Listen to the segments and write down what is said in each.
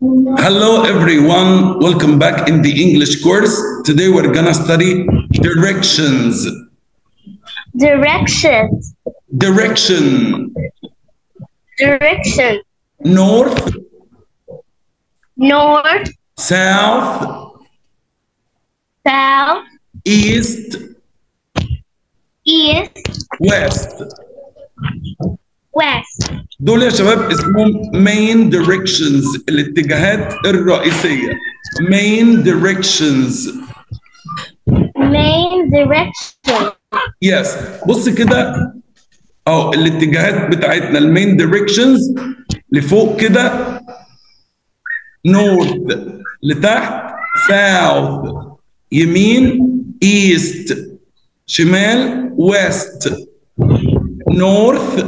Hello everyone, welcome back in the English course. Today we're gonna study directions. Directions. Direction, Direction. north, North, south, south, east, east, west. west. دول يا شباب اسمهم main directions الاتجاهات الرئيسية. Main directions. Main direction. يس بص كده اهو الاتجاهات بتاعتنا المين دايركشنز لفوق كده نورث لتحت ساوث يمين ايست شمال ويست نورث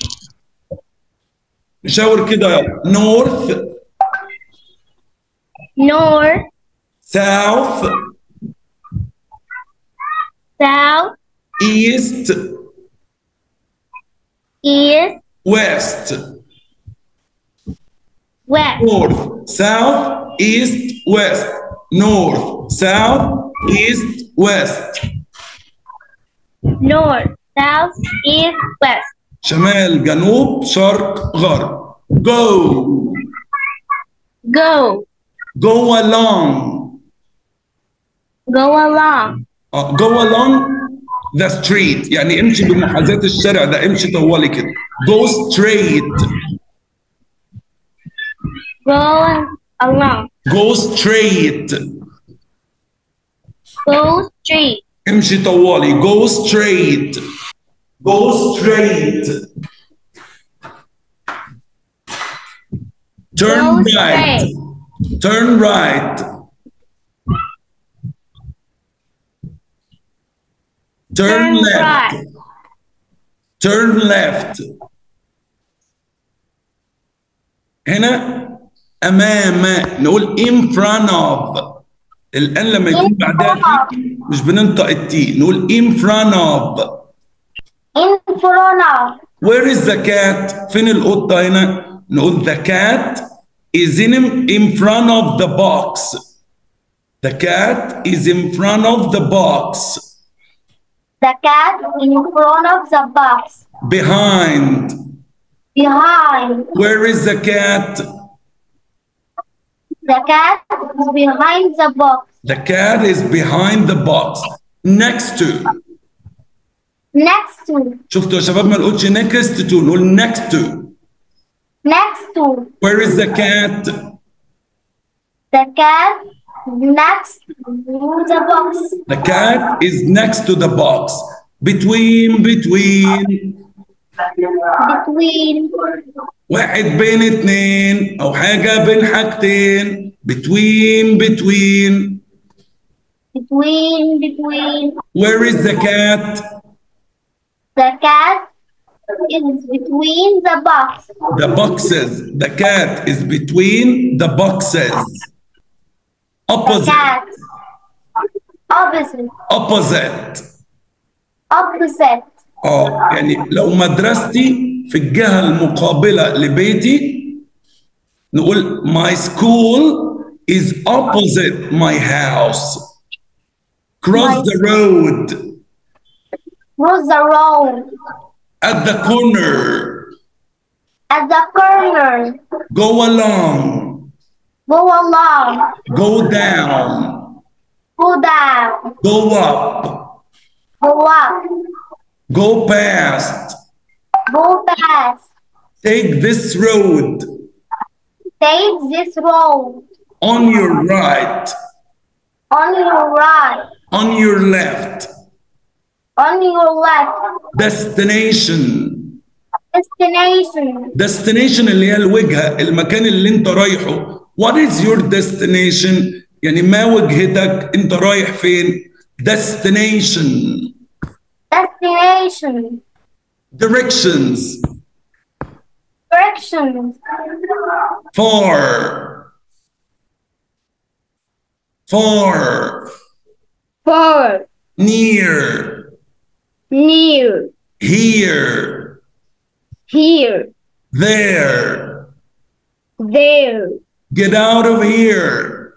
نشاور كده يلا نورث North, ساوث south, ايست east, ويست west. north, south, east, west. North, south, east, west. North, south, east, west. شمال، جنوب، شرق، غرب. Go, Go, go along. go along. Uh, go along the street. يعني امشي بمحاذاة الشارع ده، امشي طوالي كده. Go straight. Go along. Go straight. Go straight. امشي طوالي. Go straight. Go straight. Turn Go right. straight. Turn right. Turn Turn left. right. Turn left. هنا أمام نقول in front of الآن لما يكون In بعدها front تي مش بننطق التي نقول in front of In front of. Where is the cat؟ فين القطة هنا؟ نقول the cat is in in front of the box. The cat is in front of the box. The cat in front of the box. Behind. Behind. Where is the cat? The cat is behind the box. The cat is behind the box. Next to. Next to. شفتوا يا شباب ما نقولش next to نقول next to. Next to. Where is the cat? The cat next to the box. The cat is next to the box. Between, between. Between. واحد بين اتنين او حاجة بين حاجتين between between Between. Between. where is the cat The cat is between the box. the boxes the cat is between the boxes The opposite cat. Opposite. opposite Opposite. اه يعني لو مدرستي في الجهة المقابلة لبيتي نقول my school is opposite my house cross My the road Cross the road. at the corner At the corner. Go along. Go along. Go down. Go down. Go up. Go up. Go past. Go past. Take this road. Take this road. On your right. On your right. On your left. On your left. Destination. Destination. Destination اللي هي الوجهة المكان اللي انت رايحه. What is your destination؟ يعني ما وجهتك؟ انت رايح فين؟ Destination. Destination. Directions. Directions. Far. Far. Far. Near. Near. Here. Here. There. There. Get out of here.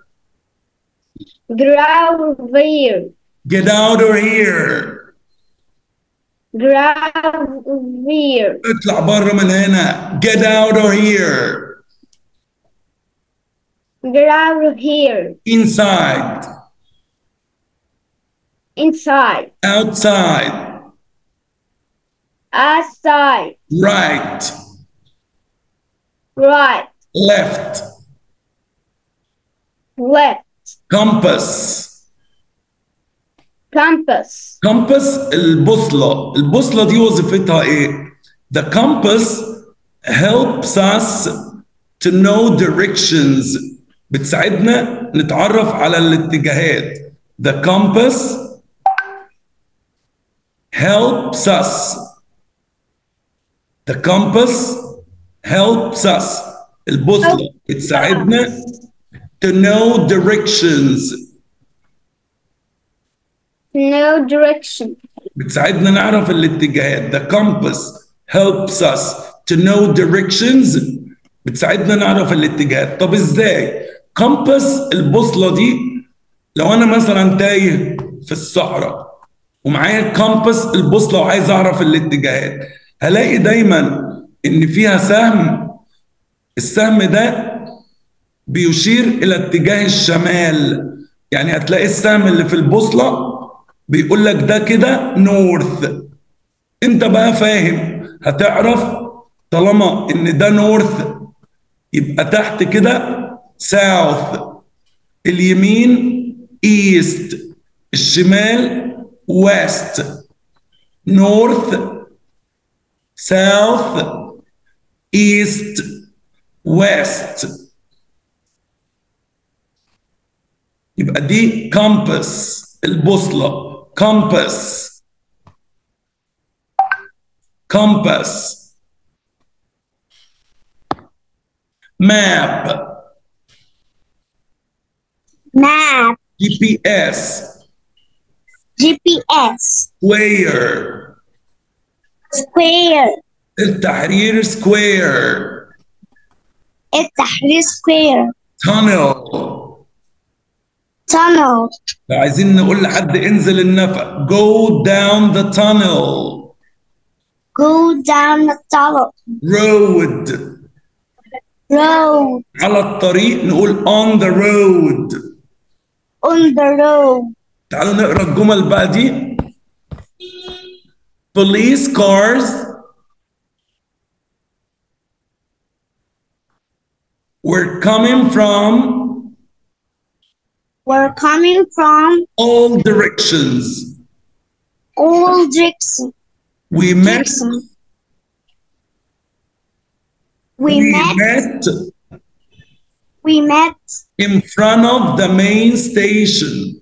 Gravier. Get out of here. Gravier. اطلع بره من هنا. Get out of here. Gravier. Inside. Inside. Outside. Outside. Right. Right. Left. Left. Compass. Compass. compass البوصلة البوصلة دي وظيفتها ايه؟ The compass helps us to know directions بتساعدنا نتعرف على الاتجاهات The compass helps us The compass helps us البوصلة بتساعدنا to know directions No direction. بتساعدنا نعرف الاتجاهات the compass helps us to know directions بتساعدنا نعرف الاتجاهات طب ازاي compass البوصلة دي لو انا مثلا تايه في الصحراء ومعايا compass البوصلة وعايز اعرف الاتجاهات هلاقي دايما ان فيها سهم السهم ده بيشير الى اتجاه الشمال يعني هتلاقي السهم اللي في البوصله بيقول لك ده كده نورث انت بقى فاهم هتعرف طالما ان ده نورث يبقى تحت كده ساوث اليمين ايست الشمال ويست نورث ساوث ايست ويست يبقى دي كامبس البوصلة كامبس كامبس ماب Map. جي بي اس GPS. سكوير Square. التحرير سكوير التحرير square. تانل Tunnel. لو عايزين نقول لحد انزل النفق go down the tunnel Go down the tunnel. road Road. على الطريق نقول on the road On the road. تعالوا نقرا الجمل بقى دي police cars were coming from We're coming from all directions all directions. we met Direction. We, we met, met we met in front of the main station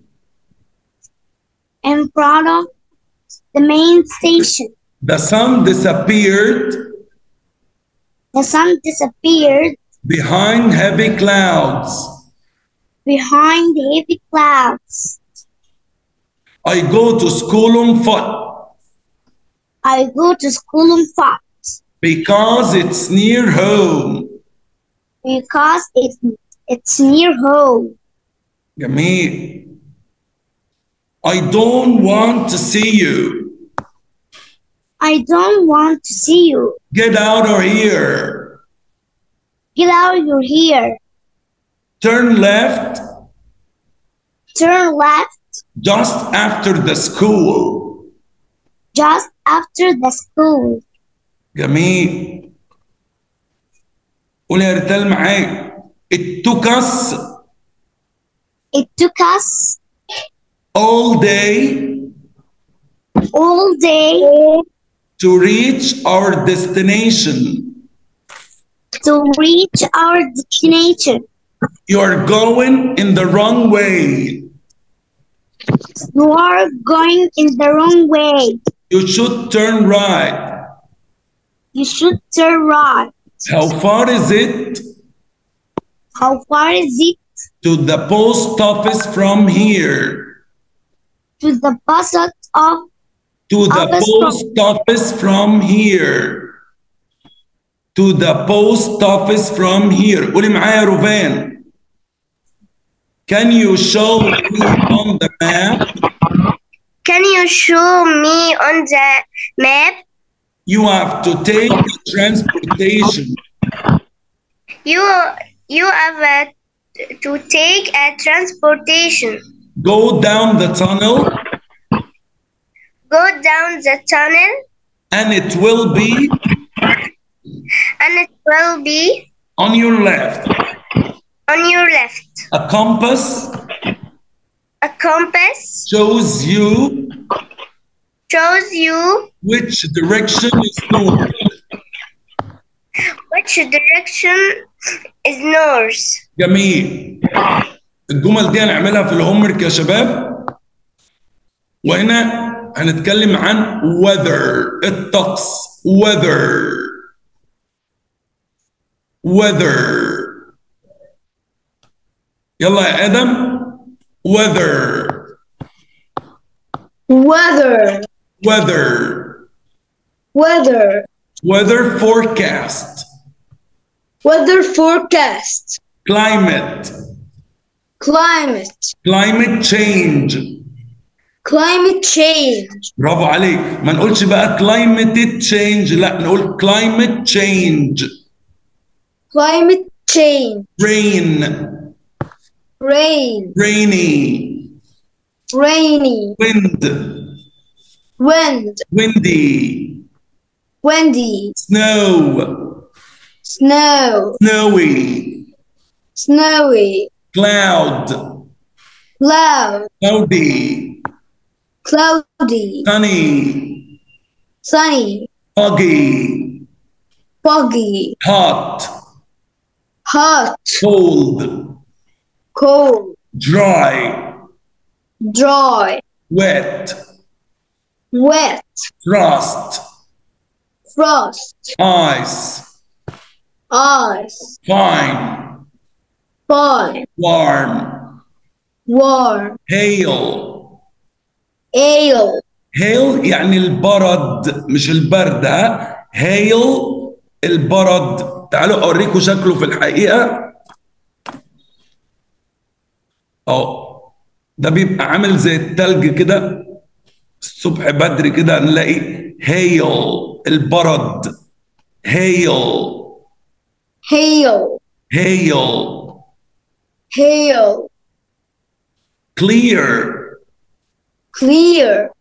in front of the main station. the sun disappeared The sun disappeared behind heavy clouds behind the heavy clouds. I go to school on foot I go to school on foot because it's near home. because it's, it's near home. جميل. I don't want to see you. I don't want to see you. Get out of here. Get out of your here. Turn left Turn left just after the school. just after the school. جميل. قول يا ريتال معايا. It took us It took us all day all day to reach our destination. to reach our destination. You are going in the wrong way. You are going in the wrong way. You should turn right. You should turn right. How far is it How far is it to the post office from here? to the bus of To the Office from- post office from here. to the post office from here قولي معايا روفان Can you show me on the map? Can you show me on the map? You have to take transportation. You you have uh, to take a transportation. Go down the tunnel Go down the tunnel and it will be and it will be on your left. on your left. A compass A compass shows you shows you which direction is north. which direction is north. جميل الجمل دي هنعملها في الهومورك يا شباب وهنا هنتكلم عن weather الطقس weather weather يلا يا ادم weather Weather, weather weather, weather forecast weather forecast, climate climate, climate change climate change, برافو عليك ما نقولش بقى climate change لا نقول climate change climate change, rain rain, rainy rainy, wind wind, windy windy, snow snow, snowy snowy, cloud cloud, cloudy cloudy, sunny sunny, foggy foggy, hot hot, cold cold, dry dry, wet wet, frost frost, ice ice, fine fine, warm warm, hail ale, hail يعني البرد مش البرد ها hail البرد تعالوا اوريكم شكله في الحقيقه اه ده بيبقى عامل زي التلج كده الصبح بدري كده نلاقي hail البرد hail hail, hail hail, clear clear,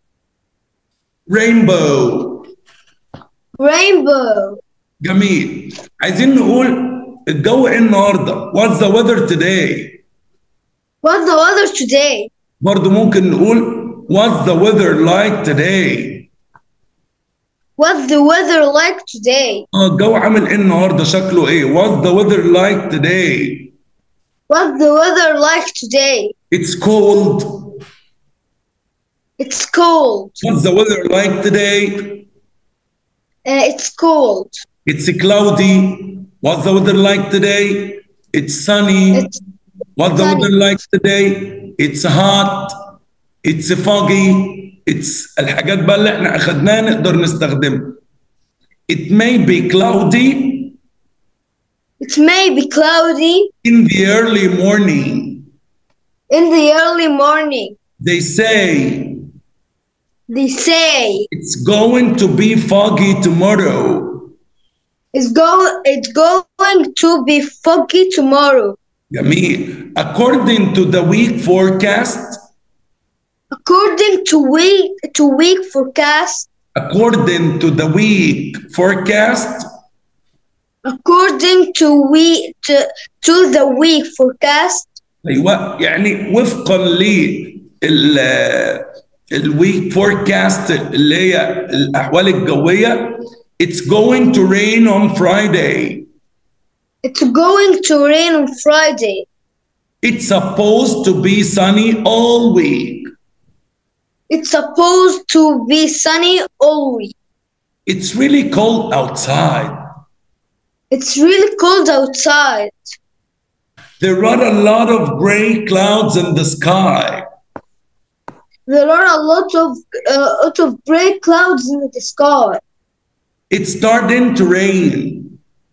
rainbow rainbow, جميل عايزين نقول الجو ايه النهارده what's the weather today What's the weather today? برضو ممكن نقول what's the weather like today What's the weather like today? اه الجو عامل ايه النهارده شكله ايه what's the weather like today What's the weather like today? it's cold It's cold. what's the weather like today Uh, it's cold. it's cloudy what's the weather like today it's sunny It's what's the sunny. weather like today it's hot it's foggy it's الحاجات بقى اللي احنا اخدناها نقدر نستخدمها it may be cloudy it may be cloudy in the early morning in the early morning. they say They say it's going to be foggy tomorrow it's go it's going to be foggy tomorrow. جميل according to the week forecast According to week to week forecast, according to the week forecast according to week to, to the week forecast, ايوه يعني وفقا لل الويك فوركاست اللي هي الاحوال الجويه it's going to rain on Friday it's going to rain on Friday. it's supposed to be sunny all week It's supposed to be sunny all week. it's really cold outside It's really cold outside. there are a lot of gray clouds in the sky There are a lot of uh, lot of gray clouds in the sky. it's starting to rain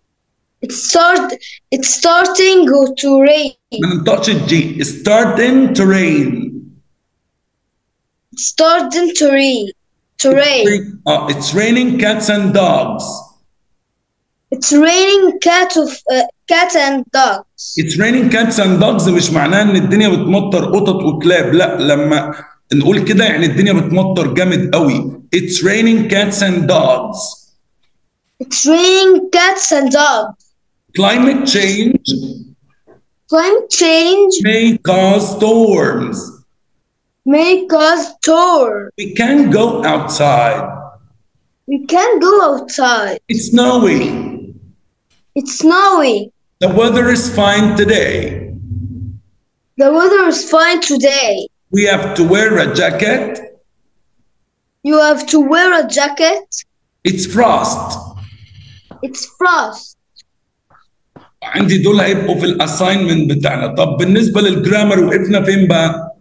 It's start. It's starting to rain. ما ننطقش الجي starting to rain It's starting to rain. To rain. اه it's raining cats and dogs It's raining cat of uh, cat and dogs. it's raining cats and dogs مش معناها ان الدنيا بتمطر قطط وكلاب لا لما نقول كده يعني الدنيا بتمطر جامد قوي it's raining cats and dogs It's raining cats and dogs. climate change Climate change may cause storms may cause storm. we can't go outside We can't go outside. it's snowy It's snowing. the weather is fine today The weather is fine today. we have to wear a jacket You have to wear a jacket. it's frost It's frost. عندي دول هيبقوا في الاساينمنت بتاعنا طب بالنسبه للجرامر وقفنا فين بقى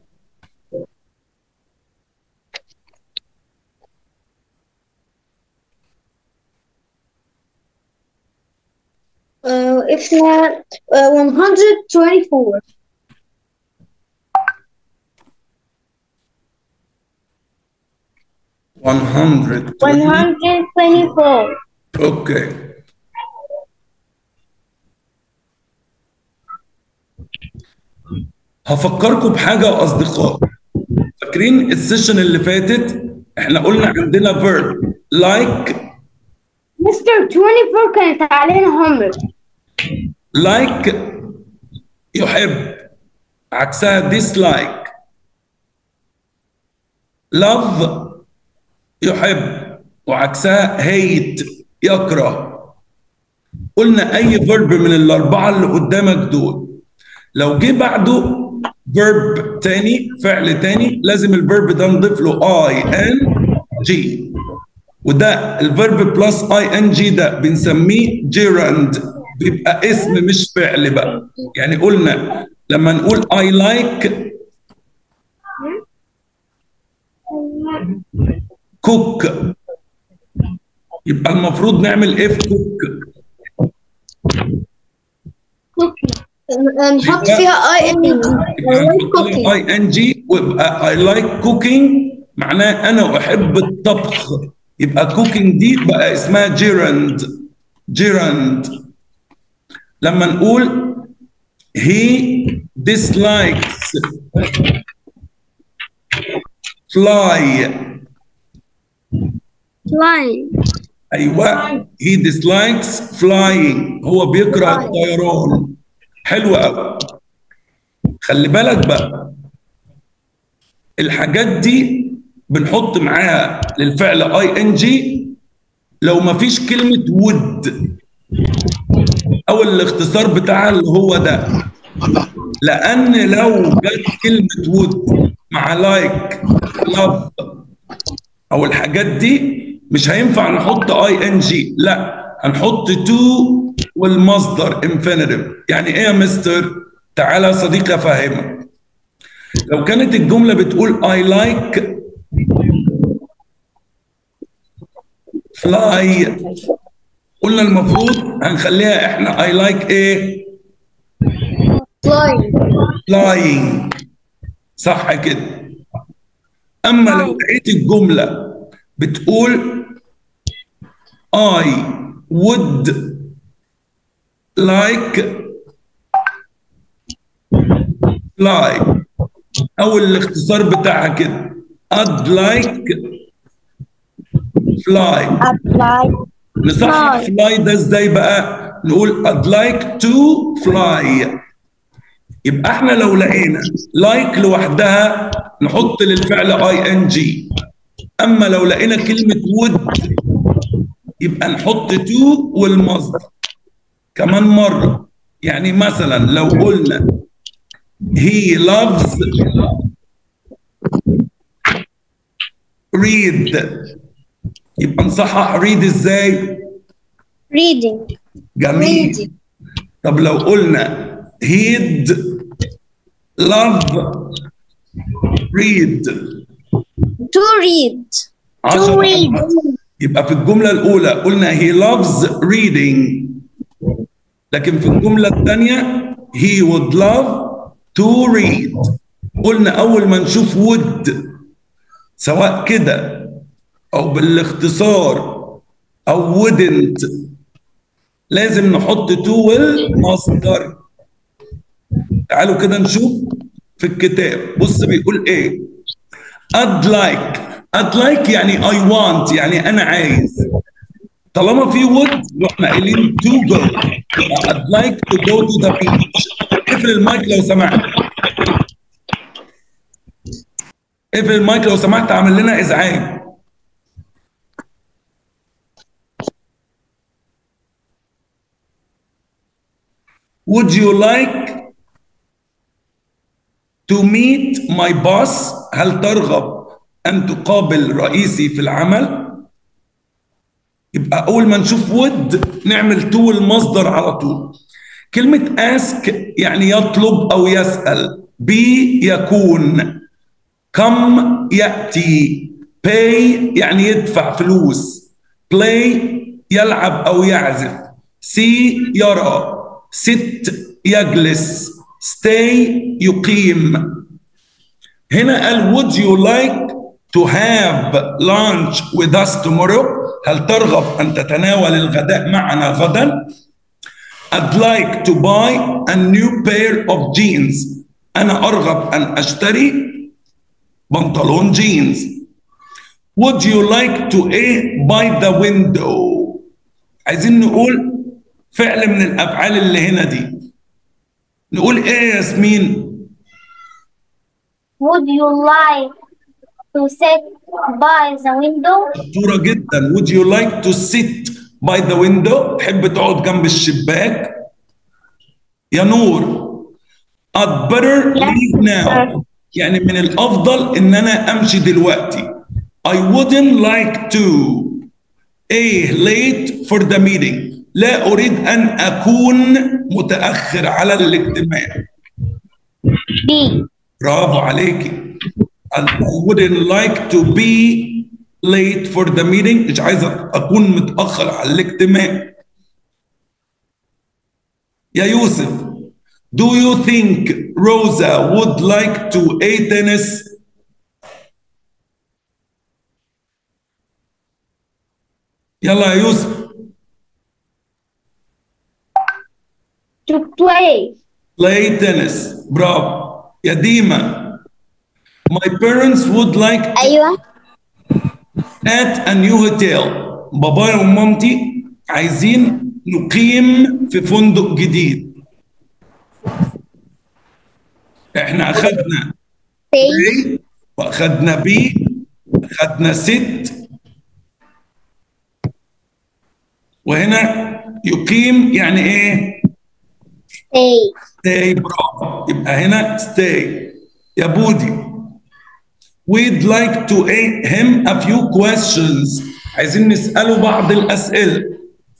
Uh, if not, uh, 124. one hundred 124. اوكي هفكركم بحاجه يا اصدقاء فاكرين السيشن اللي فاتت احنا قلنا عندنا verb like مستر 24 كانت علينا homework. like يحب عكسها dislike love يحب وعكسها hate يكره قلنا اي verb من الاربعه اللي قدامك دول لو جه بعده verb تاني فعل تاني لازم الفيرب ده نضيف له اي ان جي وده الفيرب بلس اي ان جي ده بنسميه جيراند بيبقى اسم مش فعل بقى يعني قلنا لما نقول I like cook يبقى المفروض نعمل ايه في cook نحط فيها I N G. I like cooking. اي ان جي ويبقى اي لايك كوكينج معناه انا احب الطبخ يبقى كوكينج دي بقى اسمها جيراند جيراند لما نقول he dislikes fly Flying. ايوه he dislikes flying هو بيكره الطيران حلو قوي خلي بالك بقى الحاجات دي بنحط معاها للفعل اي ان جي لو ما فيش كلمه would او الاختصار بتاعها اللي هو ده لان لو جت كلمه would مع لايك لاف او الحاجات دي مش هينفع نحط اي ان جي لا هنحط تو والمصدر انفينيتيف يعني ايه يا مستر تعالى يا صديقي افهمك لو كانت الجمله بتقول I like fly قلنا المفروض هنخليها احنا I like ايه Flying. flying صح كده اما لو لقيت الجمله بتقول I would like fly او الاختصار بتاعها كده I'd like fly Apply. نصحح Fly. fly ده ازاي بقى نقول I'd like to fly يبقى احنا لو لقينا like لوحدها نحط للفعل اي ان جي اما لو لقينا كلمه would يبقى نحط to والمصدر كمان مره يعني مثلا لو قلنا he loves read يبقى نصحح read ازاي Reading. جميل Reading. طب لو قلنا he'd love read To read. عشرة read. يبقى في الجملة الأولى قلنا he loves reading لكن في الجملة الثانية he would love to read قلنا أول ما نشوف would سواء كده أو بالاختصار أو wouldn't لازم نحط to والمصدر تعالوا كده نشوف في الكتاب بص بيقول ايه I'd like I'd like يعني I want يعني أنا عايز طالما في would احنا قايلين to go يبقى I'd like to go to the beach اقفل المايك لو سمحت اقفل المايك لو سمحت عامل لنا ازعاج Would you like to meet my boss هل ترغب أن تقابل رئيسي في العمل يبقى أول ما نشوف would نعمل to المصدر على طول كلمة ask يعني يطلب أو يسأل be يكون come يأتي pay يعني يدفع فلوس play يلعب أو يعزف see يرى sit يجلس stay يقيم هنا قال would you like to have lunch with us tomorrow هل ترغب أن تتناول الغداء معنا غدا I'd like to buy a new pair of jeans أنا أرغب أن أشتري بنطلون جينز Would you like to eat by the window عايزين نقول فعل من الأفعال اللي هنا دي نقول إيه يا ياسمين Would you like to sit by the window? شطورة جدا Would you like to sit by the window تحب تقعد جنب الشباك يا نور I'd better leave now يعني من الأفضل إن أنا أمشي دلوقتي I wouldn't like to A late for the meeting لا أريد أن أكون متأخر على الاجتماع B. برافو عليكي I wouldn't like to be late for the meeting مش عايز أكون متأخر على الاجتماع يا يوسف Do you think Rosa would like to a tennis? يلا يا يوسف To play. play tennis برافو يا ديما My parents would like to أيوة at a new hotel بابايا ومامتي عايزين نقيم في فندق جديد احنا اخدنا Say A واخدنا B اخدنا ست وهنا يقيم يعني ايه Say stay برافو يبقى هنا stay يا بودي we'd like to ask him a few questions عايزين نسأله بعض الأسئلة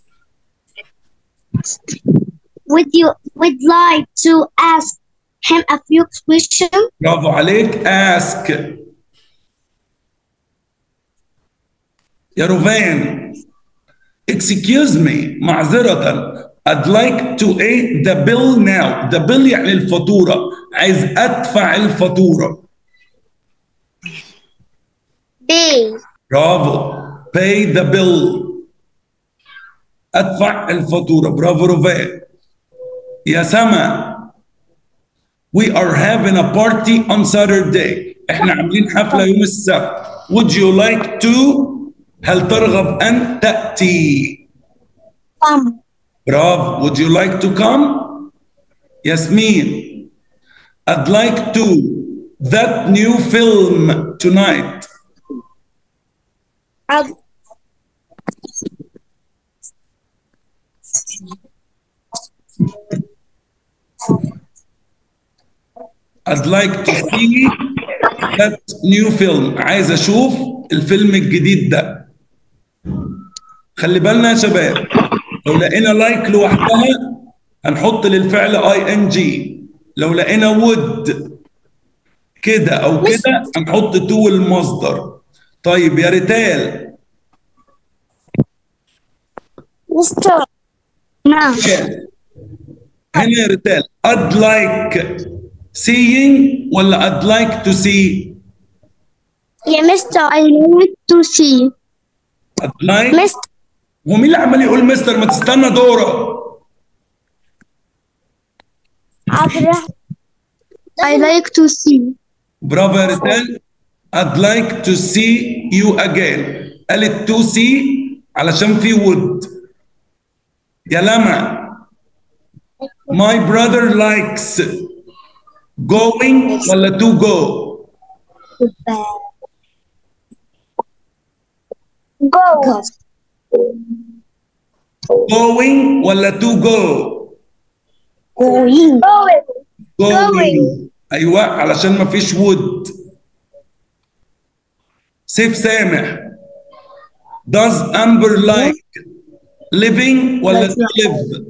Would you would like to ask him a few questions? برافو عليك ask يا روفان excuse me معذرة I'd like to pay the bill now the bill يعني الفاتورة عايز أدفع الفاتورة B برافو pay the bill ادفع الفاتوره برافو روفان يا سما we are having a party on Saturday احنا عاملين حفله يوم السبت would you like to هل ترغب ان تاتي come برافو would you like to come ياسمين I'd like to that new film tonight I'd I'd like to see that new film عايز اشوف الفيلم الجديد ده خلي بالنا يا شباب لو لقينا لايك لوحدها هنحط للفعل اي ان جي لو لقينا would كده او كده هنحط تو المصدر طيب يا ريتال Mr. No. هنا يا ريتال I'd like seeing ولا I'd like to see يا مستر I like to see I'd like مستر ومين اللي عمال يقول مستر ما تستنى دورة عبد الرحمن I like to see برافو يا ريتال I'd like to see you again قالت to see علشان في would يا لمع My brother likes going ولا to go Go. going ولا to go going Going. going ايوه علشان ما فيش would سيف سامح does Amber like living ولا to live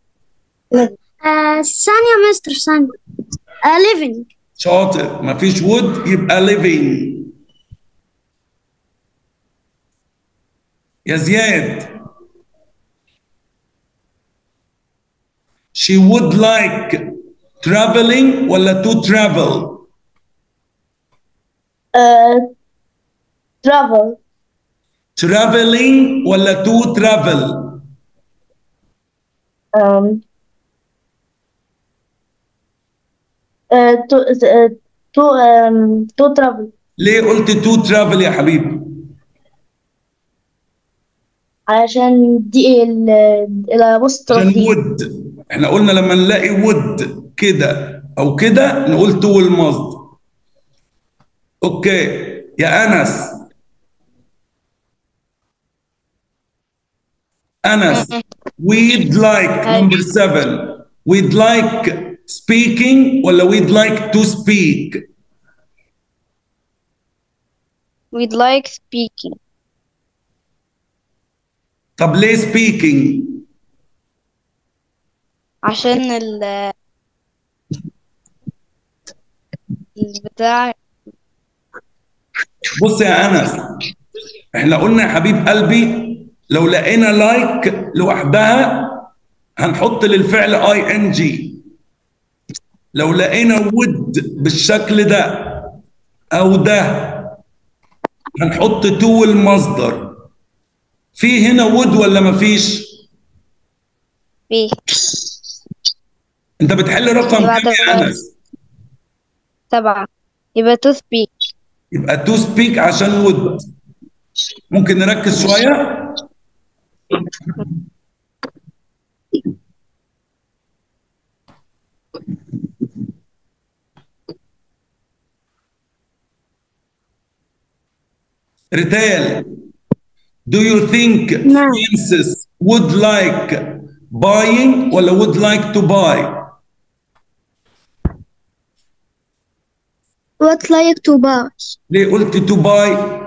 آه ثانية مستر ثانية آه living شاطر ما فيش would يبقى living يا زياد she would like traveling ولا to travel Uh, travel. traveling ولا to travel Um, uh, to uh, to um, to travel. ليه قلت to travel يا حبيبي عشان دي ال الابوستروف عشان دي would احنا قلنا لما نلاقي would كده او كده نقول to المصدر اوكي يا انس انس we'd like number seven we'd like speaking ولا we'd like to speak We'd like speaking طب ليه speaking عشان ال البتاع بص يا انس احنا قلنا يا حبيب قلبي لو لقينا لايك لوحدها هنحط للفعل اي ان جي لو لقينا ود بالشكل ده او ده هنحط تو المصدر في هنا ود ولا مفيش فيه انت بتحل رقم بعد كام يا الغاز. انس سبعة يبقى to speak يبقى تو سبيك عشان ود ممكن نركز شويه ريتال do you think نعم. Francis would like buying ولا would like to buy what like to buy ليه قلت to buy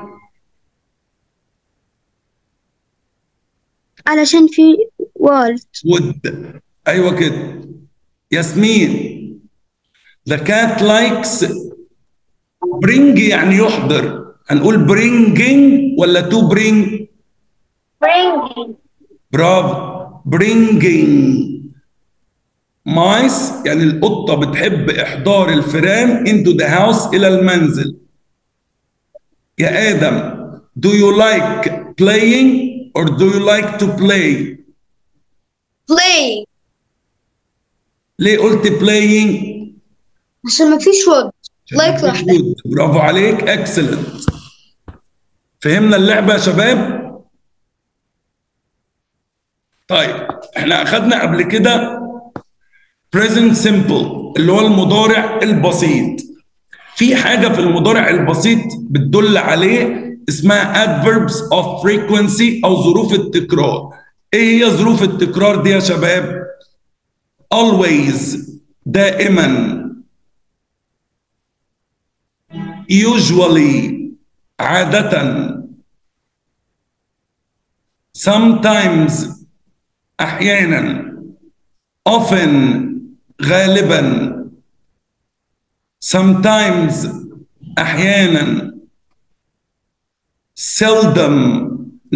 علشان في world would ايوه كده ياسمين the cat likes bring يعني يحضر هنقول bringing ولا to bring Bringing. برافو bringing mice يعني القطة بتحب إحضار الفئران into the house إلى المنزل يا آدم do you like playing or do you like to play play ليه قلت playing عشان ما فيش وود لايك Good. لوحدها برافو عليك اكسلنت فهمنا اللعبه يا شباب طيب احنا اخذنا قبل كده present simple اللي هو المضارع البسيط في حاجه في المضارع البسيط بتدل عليه اسمها adverbs of frequency او ظروف التكرار ايه هي ظروف التكرار دي يا شباب always دائما usually عادة sometimes أحيانا often غالبا sometimes أحيانا seldom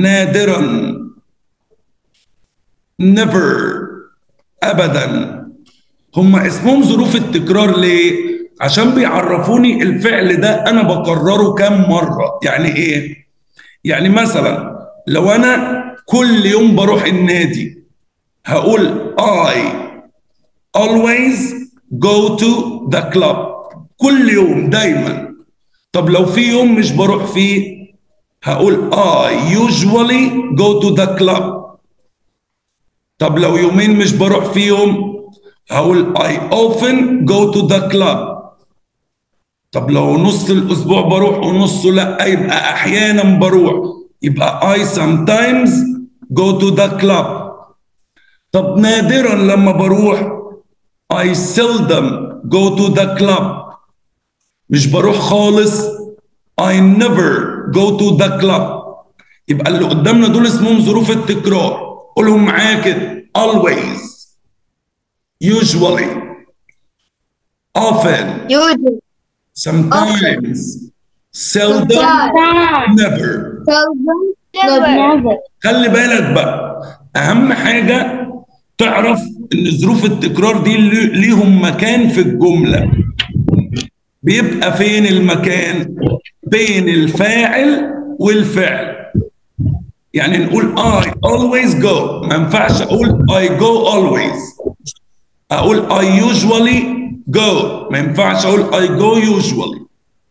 نادرا never أبدا هم اسمهم ظروف التكرار ليه؟ عشان بيعرفوني الفعل ده انا بكرره كام مره يعني ايه؟ يعني مثلا لو انا كل يوم بروح النادي هقول I always go to the club كل يوم دايما طب لو في يوم مش بروح فيه هقول I usually go to the club طب لو يومين مش بروح فيهم هقول I often go to the club طب لو نص الأسبوع بروح ونصه لأ يبقى أحيانا بروح يبقى I sometimes go to the club طب نادرا لما بروح I seldom go to the club مش بروح خالص I never go to the club يبقى اللي قدامنا دول اسمهم ظروف التكرار قولهم معايا كده always usually often usually sometimes seldom never seldom Never. خلي بالك بقى اهم حاجه تعرف ان ظروف التكرار دي لي- ليهم مكان في الجمله بيبقى فين المكان بين الفاعل والفعل يعني نقول I always go ما ينفعش اقول I go always اقول I usually go ما ينفعش اقول I go usually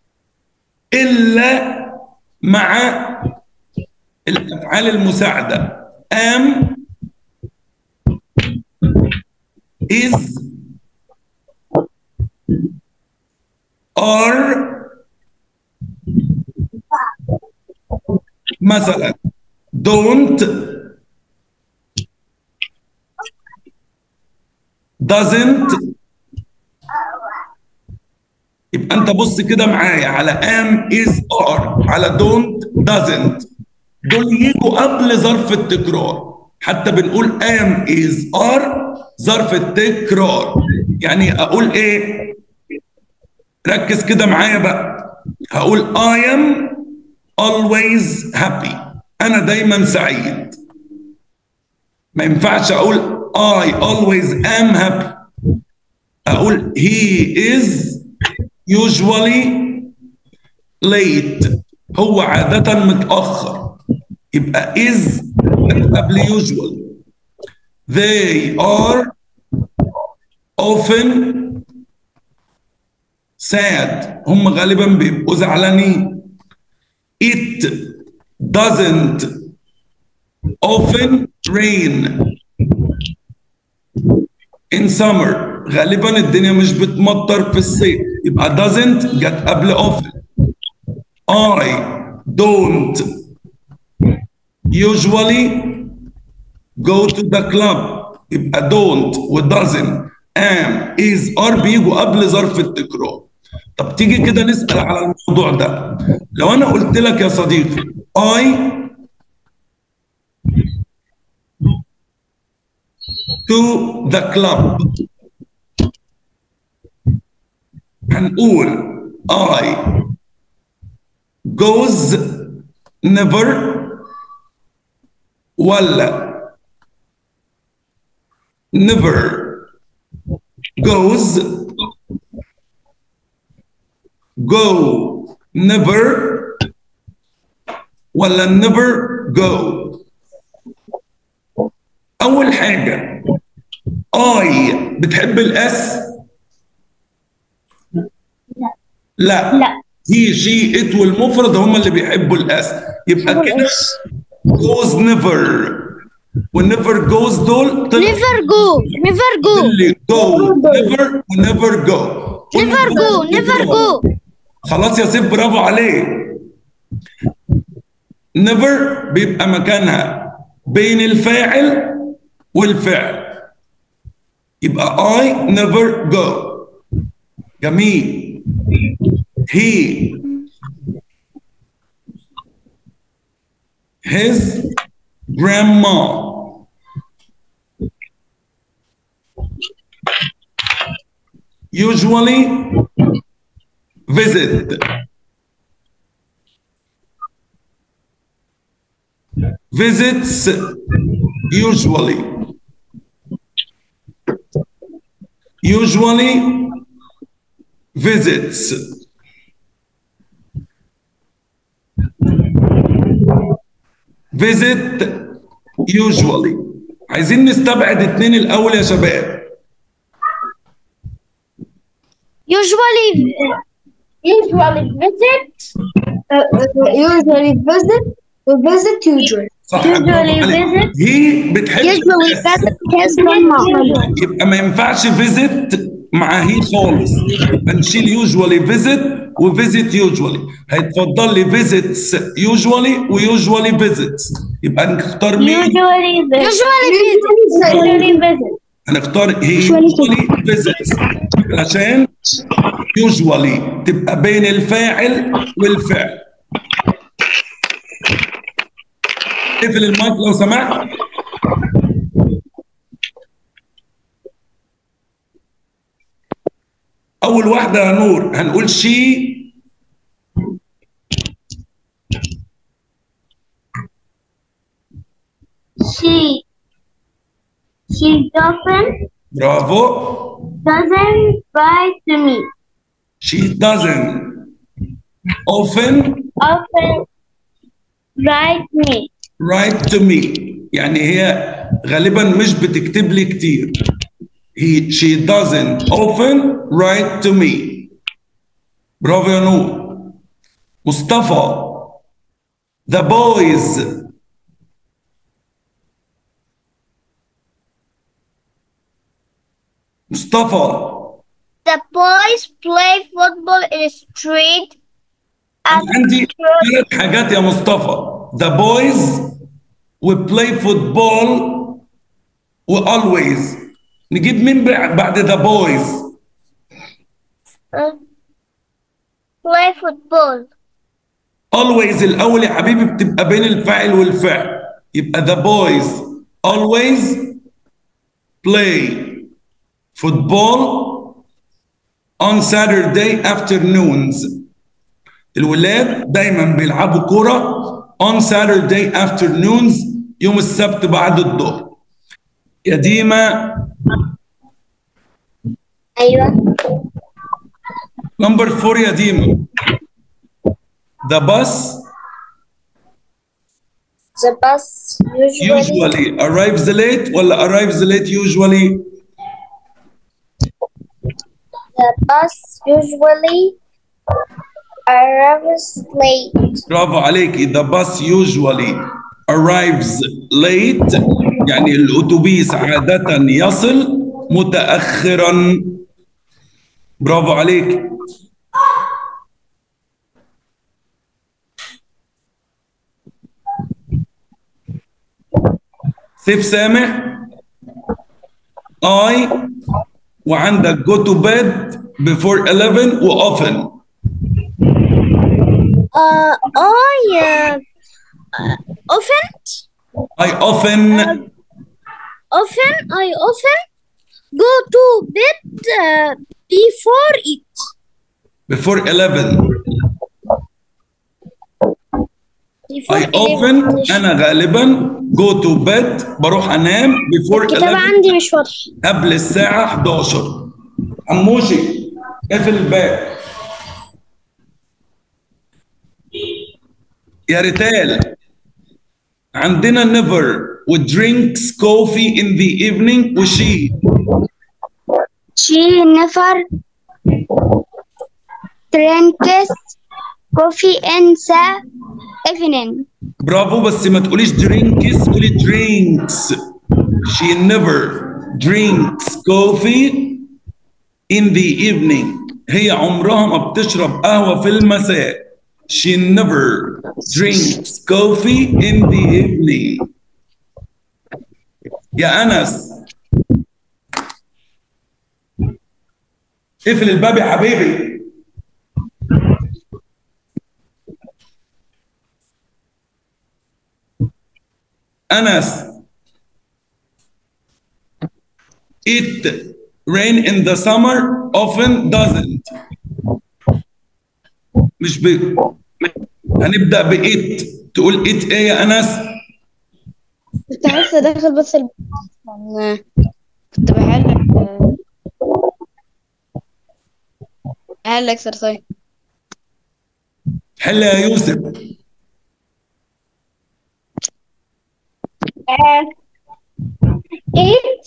الا مع الافعال المساعده am is are مثلا don't doesn't يبقى انت بص كده معايا على am is are على don't doesn't دول يجوا قبل ظرف التكرار حتى بنقول am is are ظرف التكرار يعني اقول ايه ركز كده معايا بقى هقول I am always happy انا دايما سعيد ما ينفعش اقول I always am happy اقول he is usually late هو عادة متأخر يبقى is قبل usual they are often sad هم غالبا بيبقوا زعلانين it doesn't often rain in summer غالبا الدنيا مش بتمطر في الصيف يبقى doesn't جت قبل often I don't usually go to the club يبقى don't و doesn't am is are بيجوا قبل ظرف التكرار طب تيجي كده نسأل على الموضوع ده لو أنا قلت لك يا صديقي I to the club هنقول I goes never ولا never goes go never ولا never go أول حاجة I بتحب الأس؟ لا لا. هي شي ات والمفرد هم اللي بيحبوا الأس يبقى كده goes never والنيفر جوز دول طلع Never go. Never go. اللي go never ونيفر go Never go. Never go. خلاص يا سيف برافو عليك never بيبقى مكانها بين الفاعل والفعل يبقى I never go جميل he his grandma usually visit visits usually usually visits visit usually عايزين نستبعد اتنين الاول يا شباب usually usually visit usually visit visit usually صح Usually visit. هي بتحب Usually visit his grandma. يبقى ما ينفعش فيزيت مع هي خالص يبقى نشيل يوجوالي فيزيت وفيزيت يوجوالي هيتفضل لي فيزيتس يوجوالي ويوجوالي فيزيتس يبقى نختار مين؟ usually visit usually visit هنختار هي يوجوالي فيزيتس عشان يوجوالي تبقى بين الفاعل والفعل اقفل المايك لو سمحت اول واحده يا نور هنقول شي she she doesn't برافو doesn't write to me she doesn't often often write me write to me يعني هي غالبا مش بتكتب لي كتير he she doesn't often write to me برافو يا نور مصطفى the boys مصطفى the boys play football in the street أنا عندي ثلاث حاجات يا مصطفى the boys we play football و always نجيب مين بع- بعد the boys uh, play football always الأول يا حبيبي بتبقى بين الفاعل والفعل يبقى the boys always play football on Saturday afternoons الولاد دايما بيلعبوا كرة on Saturday afternoons يوم السبت بعد الظهر يا ديما أيوة نمبر فور يا ديما the bus the bus usually, usually arrives late ولا arrives late usually the bus usually arrives late برافو عليكي the bus usually arrives late يعني الأتوبيس عادة يصل متأخرا برافو عليك سيف سامح I وعندك go to bed before 11 و often uh, I uh, uh, often I often often I often go to bed uh, before it before 11 before I often أنا غالبا go to bed بروح أنام before الكتابة 11 عندي مش واضحة قبل الساعة 11 عموشي اقفل الباب يا ريتال عندنا never و drinks coffee in the evening وشي She never drinks coffee in the evening. برافو بس ما تقوليش drinks قولي drinks she never drinks coffee in the evening هي عمرها ما بتشرب قهوة في المساء she never drinks coffee in the evening يا أنس اقفل الباب يا حبيبي أنس It rain in the summer often doesn't مش ب هنبدأ بإت تقول إت إيه يا أنس كنت عايزة أدخل بس ال... كنت بحل هل اكسرسايز حل يا يوسف And it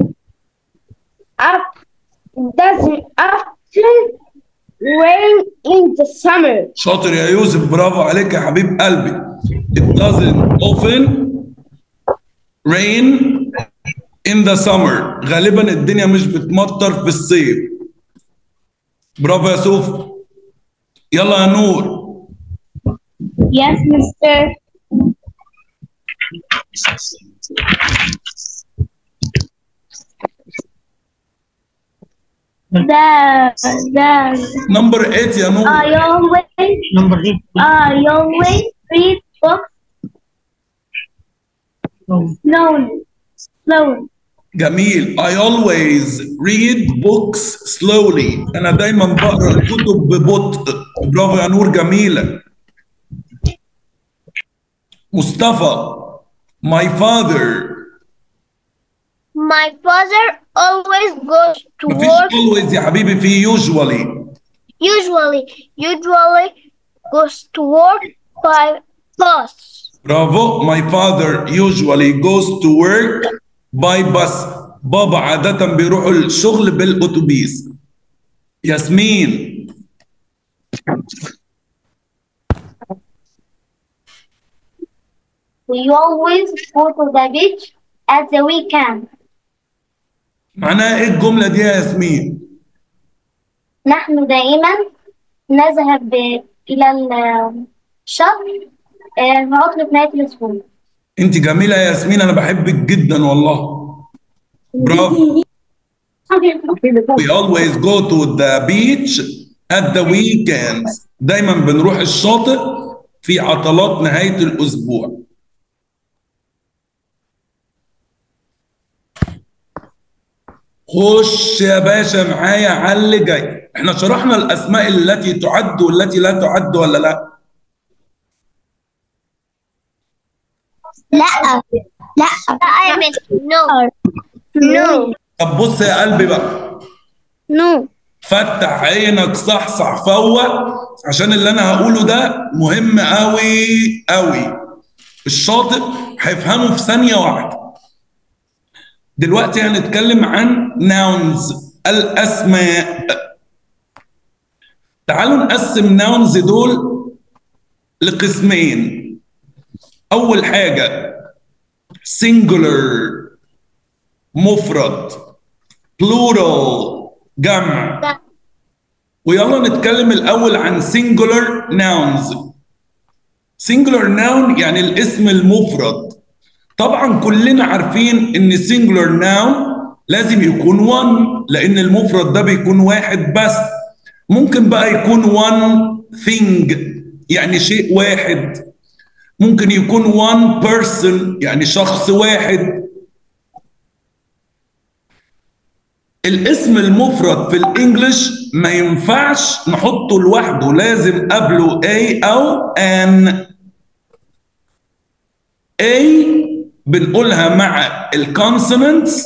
up doesn't often rain in the summer. شاطر يا يوسف برافو عليك يا حبيب قلبي it doesn't often rain in the summer غالبا الدنيا مش بتمطر في الصيف برافو يا سوف يلا يا نور Yes, mister. The, the, نمبر 8 يا نور I always, Number eight. I always read books slowly, slowly. جميل I always read books slowly أنا دايما بقرأ الكتب ببطء برافو يا نور جميلة مصطفى my father My father always goes to مفيش work. always يا حبيبي في usually Usually, usually goes to work by bus. برافو my father usually goes to work by bus بابا عادة بيروح الشغل بالأتوبيس ياسمين We always go to the beach at the weekend. معناها ايه الجملة دي يا ياسمين؟ نحن دائما نذهب إلى الشط آه، في عطلة نهاية الأسبوع. انت جميلة يا ياسمين انا بحبك جدا والله برافو We always go to the beach at the weekends دايما بنروح الشاطئ في عطلات نهاية الأسبوع خش يا باشا معايا على اللي جاي احنا شرحنا الأسماء التي تعد والتي لا تعد ولا لا لا لا I mean, no. No. طب بص يا قلبي بقى No. فتح عينك صحصح فوق عشان اللي انا هقوله ده مهم قوي قوي الشاطئ هيفهمه في ثانية واحدة دلوقتي هنتكلم عن nouns الأسماء تعالوا نقسم nouns دول لقسمين أول حاجة singular مفرد plural جمع ويلا نتكلم الأول عن singular nouns singular noun يعني الاسم المفرد طبعا كلنا عارفين ان singular noun لازم يكون one لان المفرد ده بيكون واحد بس ممكن بقى يكون one thing يعني شيء واحد ممكن يكون one person يعني شخص واحد الاسم المفرد في الانجليش ما ينفعش نحطه لوحده لازم قبله a او an a بنقولها مع الكونسونانتس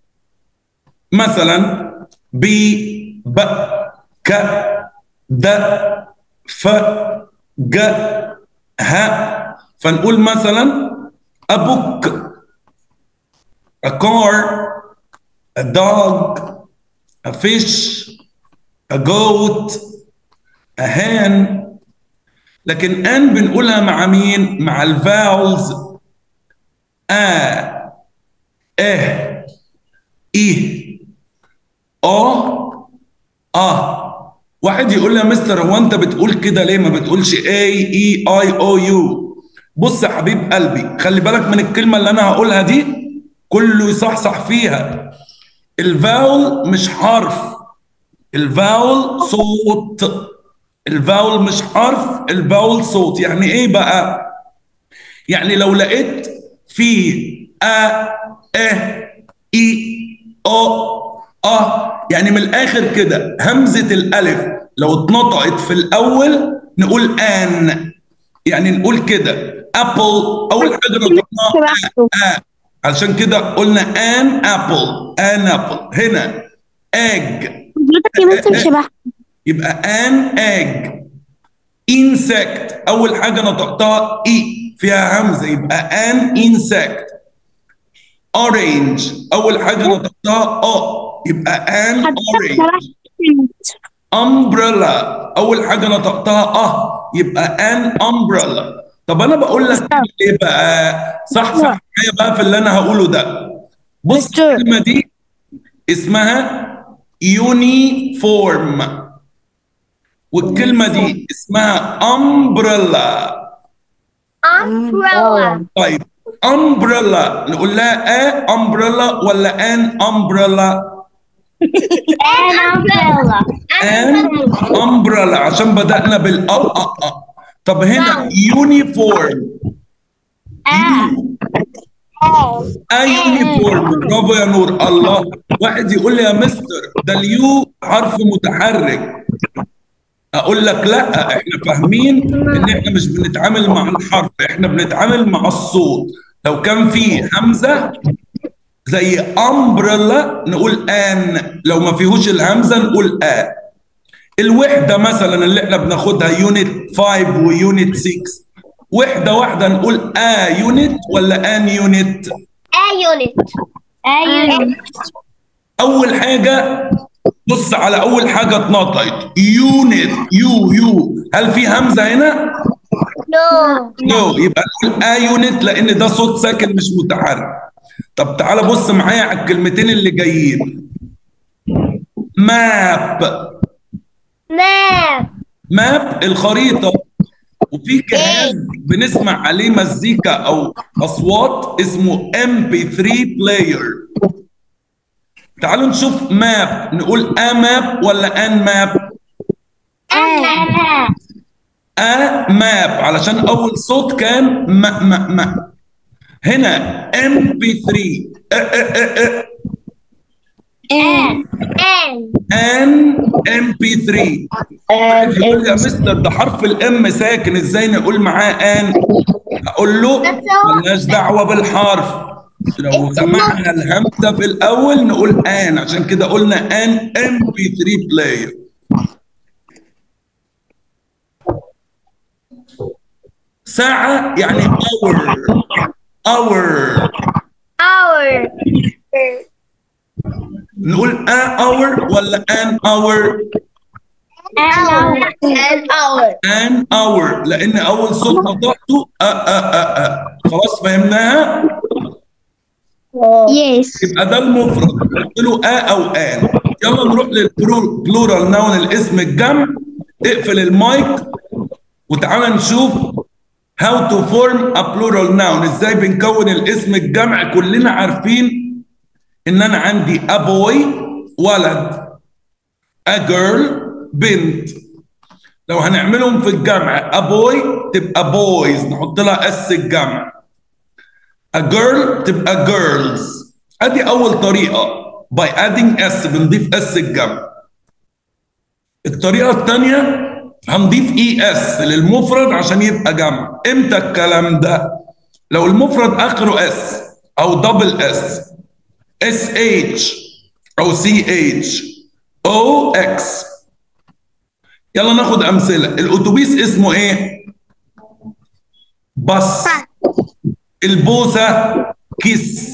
مثلا ب ب ك د ف ج ه فنقول مثلا a book a car a dog a fish a goat a hen لكن ان بنقولها مع مين مع الفاولز ا اه ايه اه اه واحد يقول لي يا مستر هو انت بتقول كده ليه ما بتقولش اي اي اي او يو بص يا حبيب قلبي خلي بالك من الكلمه اللي انا هقولها دي كله يصحصح فيها الفاول مش حرف الفاول صوت الفاول مش حرف الفاول صوت يعني ايه بقى يعني لو لقيت في ا اه اي او اه يعني من الاخر كده همزه الالف لو اتنطقت في الاول نقول ان يعني نقول كده ابل اول حاجه نطقناها آه. علشان كده قلنا ان ابل ان ابل هنا اج حضرتك يا مستر شبه يبقى ان اج insect اول حاجه نطقتها اي فيها همزه يبقى ان insect orange اول حاجه نطقتها اه يبقى ان orange umbrella اول حاجه نطقتها اه يبقى ان umbrella طب انا بقول لك ايه بقى صح صح معايا بقى في اللي انا هقوله ده بص مستر. الكلمه دي اسمها يونيفورم والكلمه دي اسمها umbrella umbrella طيب umbrella نقول لها ا umbrella ولا ان umbrella an umbrella ان umbrella عشان بدأنا بال أ أ أ طب هنا يونيفورم ا يونيفورم برافو يا نور الله واحد يقول لي يا مستر ده اليو حرف متحرك اقول لك لا احنا فاهمين ان احنا مش بنتعامل مع الحرف احنا بنتعامل مع الصوت لو كان في همزه زي امبريلا نقول ان لو ما فيهوش الهمزه نقول ا الوحده مثلا اللي احنا بناخدها يونت 5 ويونت 6 وحده واحده نقول ا يونت ولا ان يونت a unit a unit اول حاجه بص على اول حاجه اتنطقت يونت يو يو هل في همزه هنا no نو يبقى نقول ا يونت لان ده صوت ساكن مش متحرك طب تعالى بص معايا على الكلمتين اللي جايين ماب map ماب الخريطه وفي جهاز بنسمع عليه مزيكا او اصوات اسمه ام بي 3 بلاير تعالوا نشوف ماب نقول ا ماب ولا ان ماب map ا ماب علشان اول صوت كان ما ما ما هنا ام بي 3 n n ان ام بي 3 يقول لي يا مستر ده حرف الام ساكن ازاي نقول معاه ان اقول له ملناش دعوه بالحرف لو سمعنا الهمزه في الاول نقول ان عشان كده قلنا ان ام بي 3 بلاير ساعه يعني اور اور hour نقول ا اور ولا ان اور an hour ان اور لان اول صوت نطقته أ أ أ أ خلاص فهمناها Yes. يبقى ده المفرد قلت له ا او ان يلا نروح للبلورال ناون الاسم الجمع اقفل المايك وتعالى نشوف how to form a plural noun ازاي بنكون الاسم الجمع كلنا عارفين ان انا عندي a boy ولد a girl بنت لو هنعملهم في الجمع a boy تبقى boys نحط لها اس الجمع a girl تبقى girls ادي اول طريقه by adding s بنضيف اس الجمع الطريقه الثانيه هنضيف اي اس للمفرد عشان يبقى جمع امتى الكلام ده لو المفرد اخره اس او دبل اس اس اتش او سي اتش او اكس يلا ناخد امثله الاتوبيس اسمه ايه باص البوسه كيس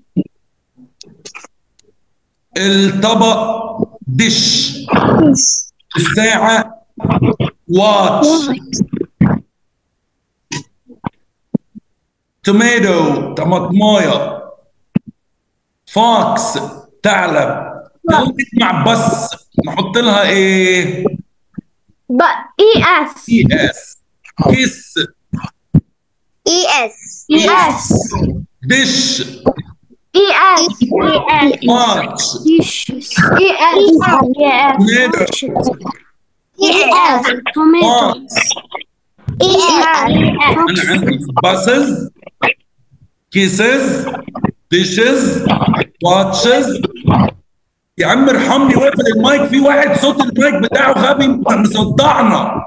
الطبق دش الساعه واتش توميتو طماطمايه فوكس ثعلب يلا نجمع بس نحط لها ايه but es اي اس كيس ES. es دش es es واتش es توميتو Tomato. فوكس انا عندي buses kisses dishes watches يا عم ارحمني واقفل المايك في واحد صوت المايك بتاعه غبي مصدعنا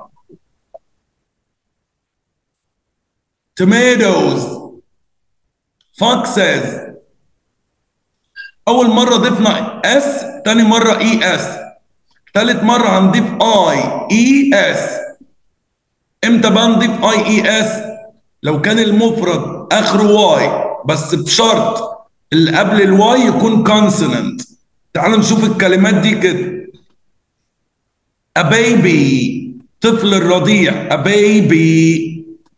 tomatoes foxes اول مره ضفنا اس تاني مره اي اس ثالث مرة هنضيف اي اي اس امتى بقى نضيف اي اي اس لو كان المفرد اخره واي بس بشرط اللي قبل الواي يكون كونسونانت تعالوا نشوف الكلمات دي كده a baby طفل الرضيع a baby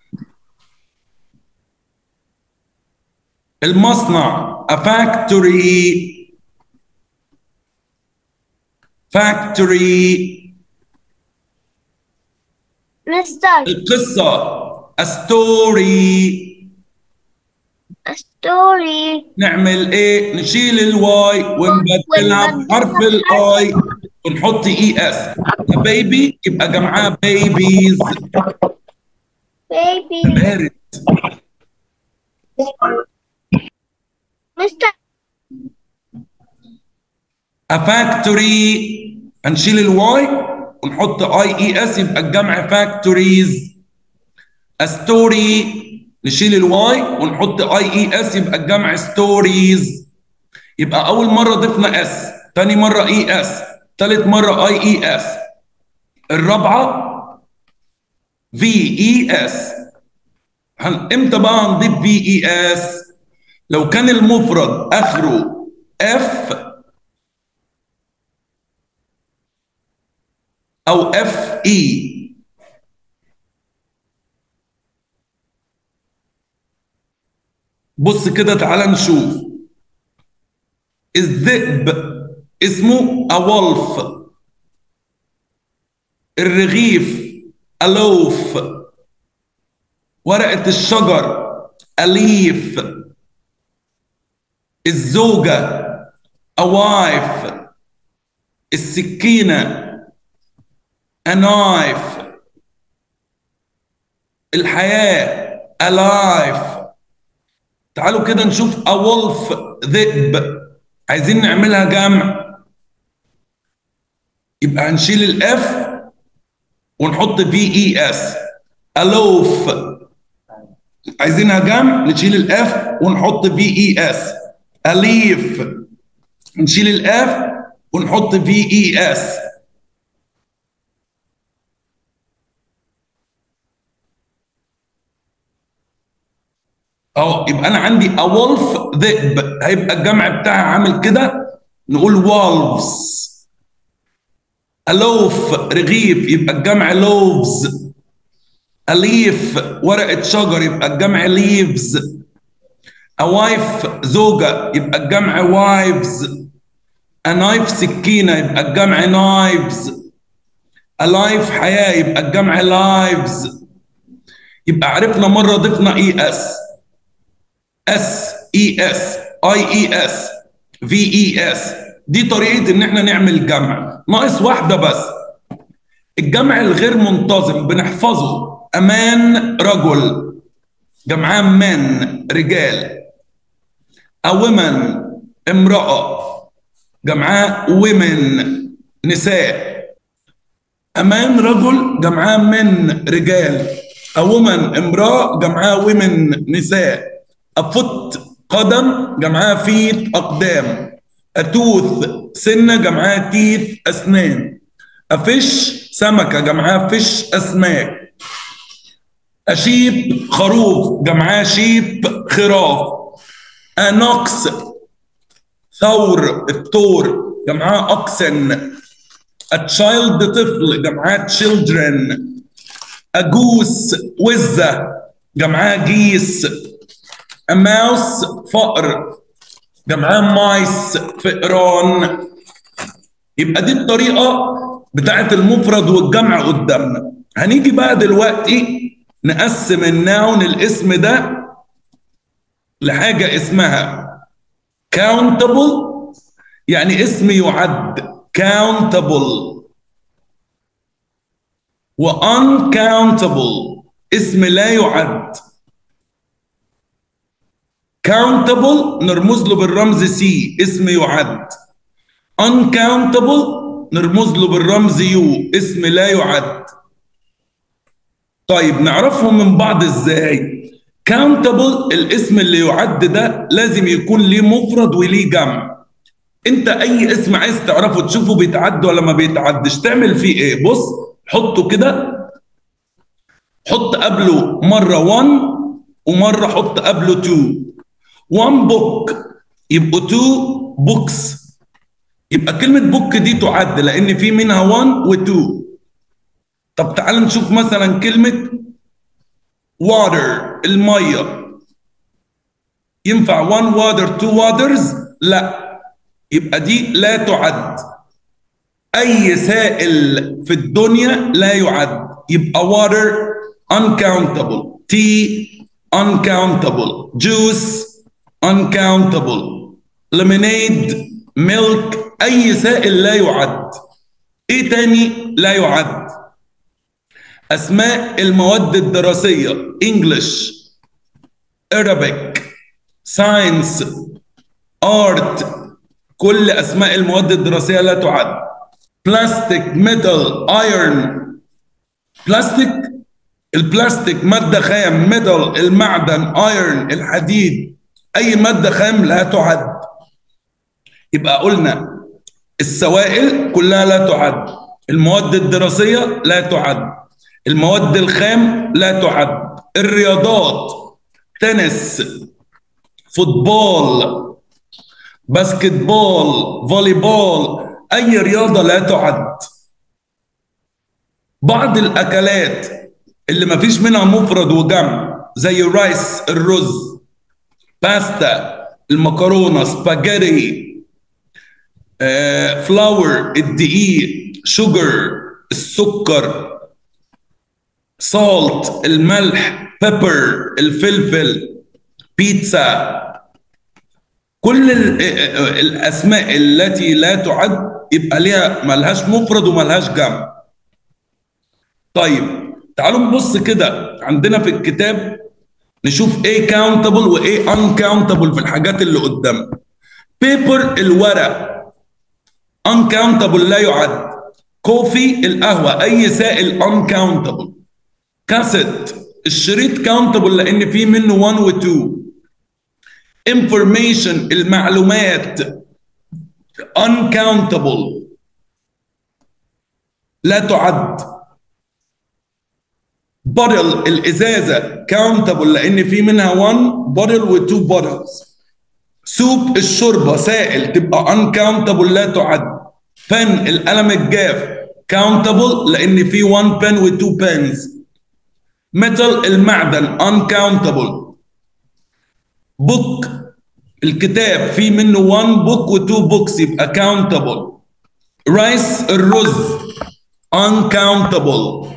المصنع a factory factory Mister, القصة a story a story. نعمل ايه نشيل الواي ونبدلها بحرف الاي ونحط اي اس بيبي يبقى جمعها بيبيز Baby. بارد Mister, a factory هنشيل الواي ونحط اي اي اس يبقى الجمع factories a story نشيل الواي ونحط اي اي اس يبقى الجمع stories يبقى اول مره ضفنا اس تاني مره اي اس تالت مره اي اي اس الرابعه في اي اس امتى بقى هنضيف في اي اس لو كان المفرد اخره اف او اف اي بص كده تعالى نشوف الذئب اسمه أولف الرغيف ألوف ورقة الشجر أليف الزوجة أوايف السكينة a knife الحياة alive تعالوا كده نشوف a wolf ذئب عايزين نعملها جمع يبقى هنشيل الاف ونحط في اي اس الوف عايزينها جمع نشيل الاف ونحط في اي اس اليف نشيل الاف ونحط في اي اس اهو يبقى انا عندي a wolf ذئب هيبقى الجمع بتاعها عامل كده نقول wolves ألوف رغيف يبقى الجمع loaves أليف ورقة شجر يبقى الجمع leaves أوايف زوجة يبقى الجمع wives أنايف سكينة يبقى الجمع knives ألايف حياة يبقى الجمع lives يبقى عرفنا مرة ضفنا اي اس اس اي اس اي اي اس في اي اس دي طريقه ان احنا نعمل جمع ناقص واحده بس الجمع الغير منتظم بنحفظه امان رجل جمعها من رجال اومن امراه جمعها women نساء امان رجل جمعها من رجال اومن امراه جمعها women نساء أفوت قدم جمعها فيت أقدام أتوث سنة جمعها تيث أسنان أفش سمكة جمعها فش أسماك أشيب خروف جمعها شيب خراف أنقص ثور الثور جمعها أقسن أتشايلد طفل جمعها children أجوس وزة جمعها جيس ماوس فأر جمعها مايس فئران يبقى دي الطريقة بتاعت المفرد والجمع قدامنا هنيجي بقى دلوقتي نقسم الناون الاسم ده لحاجة اسمها countable يعني اسم يعد countable و uncountable اسم لا يعد countable نرمز له بالرمز سي اسم يعد uncountable نرمز له بالرمز يو اسم لا يعد طيب نعرفهم من بعض ازاي countable الاسم اللي يعد ده لازم يكون ليه مفرد وليه جمع انت اي اسم عايز تعرفه تشوفه بيتعد ولا ما بيتعدش تعمل فيه ايه بص حطه كده حط قبله مره 1 ومره حط قبله 2 1 بوك يبقوا 2 بوكس يبقى كلمه بوك دي تعد لان في منها 1 و2 طب تعال نشوف مثلا كلمه water الميه ينفع 1 water 2 waters لا يبقى دي لا تعد اي سائل في الدنيا لا يعد يبقى water uncountable tea uncountable juice uncountable lemonade milk اي سائل لا يعد ايه تاني لا يعد اسماء المواد الدراسيه English Arabic Science Art كل اسماء المواد الدراسيه لا تعد بلاستيك ميتال ايرون بلاستيك البلاستيك ماده خام ميتال المعدن ايرون الحديد اي ماده خام لا تعد يبقى قلنا السوائل كلها لا تعد المواد الدراسيه لا تعد المواد الخام لا تعد الرياضات تنس فوتبول باسكت بول فولي بول اي رياضه لا تعد بعض الاكلات اللي ما فيش منها مفرد وجمع زي الرايس الرز باستا المكرونه سباجيتي آه، فلاور الدقيق شوجر السكر سالت الملح بيبر الفلفل بيتزا كل ال- الاسماء التي لا تعد يبقى ليها ملهاش مفرد وملهاش جمع طيب تعالوا نبص كده عندنا في الكتاب نشوف ايه كاونتبل وايه انكاونتبل في الحاجات اللي قدامنا بيبر الورق انكاونتبل لا يعد كوفي القهوه اي سائل انكاونتبل كاسيت الشريط كاونتبل لان فيه منه 1 و 2 information المعلومات uncountable لا تعد bottle الازازه countable لان في منها 1 bottle و 2 bottles سوب الشوربه سائل تبقى uncountable لا تعد بن القلم الجاف countable لان في 1 بن و 2 pens metal المعدن uncountable بوك الكتاب في منه 1 بوك و 2 بوكس يبقى countable رايس الرز uncountable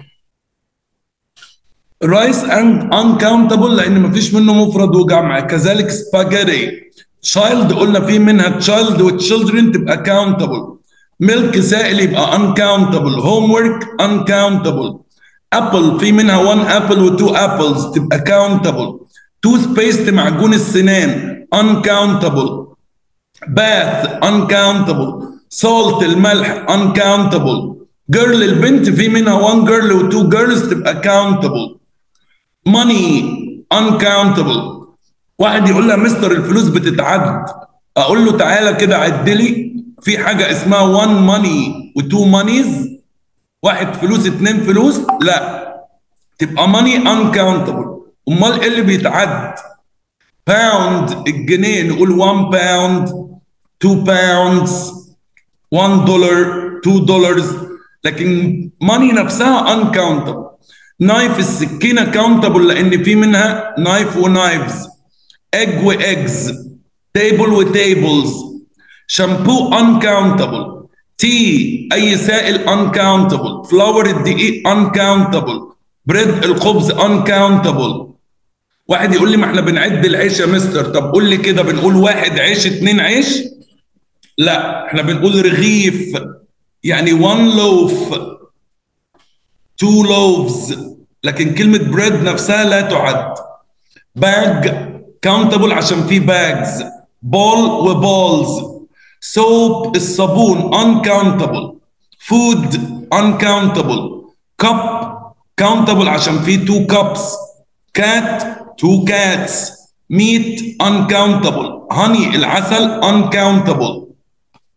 رايس uncountable لان مفيش منه مفرد وجمع كذلك سباجيتي تشايلد قلنا في منها تشايلد وتشيلدرن تبقى countable ميلك سائل يبقى uncountable homework uncountable ابل في منها 1 ابل و2 ابلز تبقى countable توث بيست معجون السنان uncountable باث uncountable salt الملح uncountable جيرل البنت في منها 1 جيرل و 2 جيرلز تبقى countable money uncountable واحد يقول لها مستر الفلوس بتتعد اقول له تعالى كده عد لي في حاجه اسمها 1 ماني و2 مانيز واحد فلوس اتنين فلوس لا تبقى ماني uncountable امال ايه اللي بيتعد باوند الجنيه نقول 1 باوند 2 باوندز 1 دولار 2 دولارز لكن ماني نفسها uncountable نايف السكينه كاونتبل لان في منها نايف ونايفز ايج وايجز تيبل وتيبلز شامبو uncountable تي اي سائل uncountable فلاور الدقيق uncountable بريد الخبز uncountable واحد يقول لي ما احنا بنعد العيش يا مستر طب قول لي كده بنقول واحد عيش اتنين عيش لا احنا بنقول رغيف يعني one loaf two loaves لكن كلمة بريد نفسها لا تعد باج كاونتبل عشان في باجز بول وبولز سوب الصابون uncountable food uncountable cup countable عشان في two cups cat two cats meat uncountable honey العسل uncountable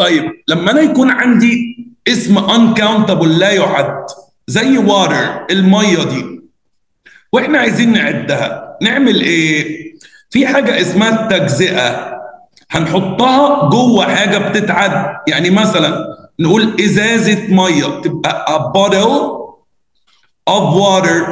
طيب لما انا يكون عندي اسم uncountable لا يعد زي water الميه دي واحنا عايزين نعدها نعمل ايه في حاجه اسمها التجزئه هنحطها جوه حاجه بتتعد يعني مثلا نقول ازازه ميه تبقى a bottle of water